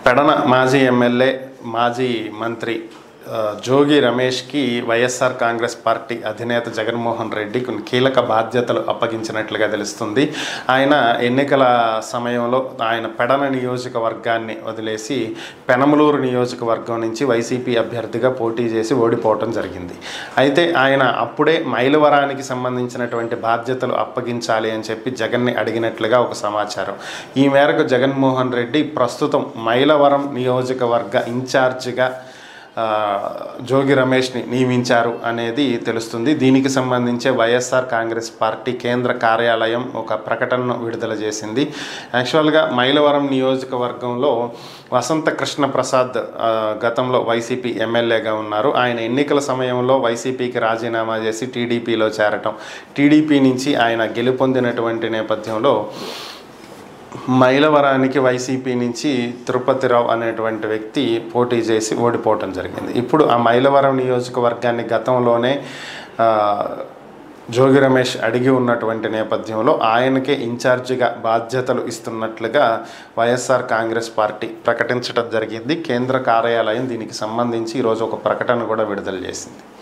పెడన మాజీ ఎమ్మెల్యే మాజీ మంత్రి ఆ, జోగి రమేష్కి వైఎస్ఆర్ కాంగ్రెస్ పార్టీ అధినేత జగన్మోహన్ రెడ్డి కొన్ని కీలక బాధ్యతలు అప్పగించినట్లుగా తెలుస్తుంది ఆయన ఎన్నికల సమయంలో ఆయన పెడన నియోజకవర్గాన్ని వదిలేసి పెనమలూరు నియోజకవర్గం నుంచి వైసీపీ అభ్యర్థిగా పోటీ చేసి ఓడిపోవటం జరిగింది అయితే ఆయన అప్పుడే మైలవరానికి సంబంధించినటువంటి బాధ్యతలు అప్పగించాలి అని చెప్పి జగన్ని అడిగినట్లుగా ఒక సమాచారం ఈ మేరకు జగన్మోహన్ రెడ్డి ప్రస్తుతం మైలవరం నియోజకవర్గ ఇన్ఛార్జిగా ఆ, జోగి రమేష్ని నియమించారు అనేది తెలుస్తుంది దీనికి సంబంధించే వైఎస్ఆర్ కాంగ్రెస్ పార్టీ కేంద్ర కార్యాలయం ఒక ప్రకటనను విడుదల చేసింది యాక్చువల్గా మైలవరం నియోజకవర్గంలో వసంత కృష్ణ ప్రసాద్ ఆ, గతంలో వైసీపీ ఎమ్మెల్యేగా ఉన్నారు ఆయన ఎన్నికల సమయంలో వైసీపీకి రాజీనామా చేసి టీడీపీలో చేరటం టీడీపీ నుంచి ఆయన గెలుపొందినటువంటి నేపథ్యంలో మైలవరానికి వైసీపీ నుంచి తిరుపతిరావు అనేటువంటి వ్యక్తి పోటీ చేసి ఓడిపోవటం జరిగింది ఇప్పుడు ఆ మైలవరం నియోజకవర్గాన్ని గతంలోనే ఆ, జోగి రమేష్ అడిగి ఉన్నటువంటి నేపథ్యంలో ఆయనకే ఇన్ఛార్జిగా బాధ్యతలు ఇస్తున్నట్లుగా వైఎస్ఆర్ కాంగ్రెస్ పార్టీ ప్రకటించడం జరిగింది కేంద్ర కార్యాలయం దీనికి సంబంధించి ఈరోజు ఒక ప్రకటన కూడా విడుదల చేసింది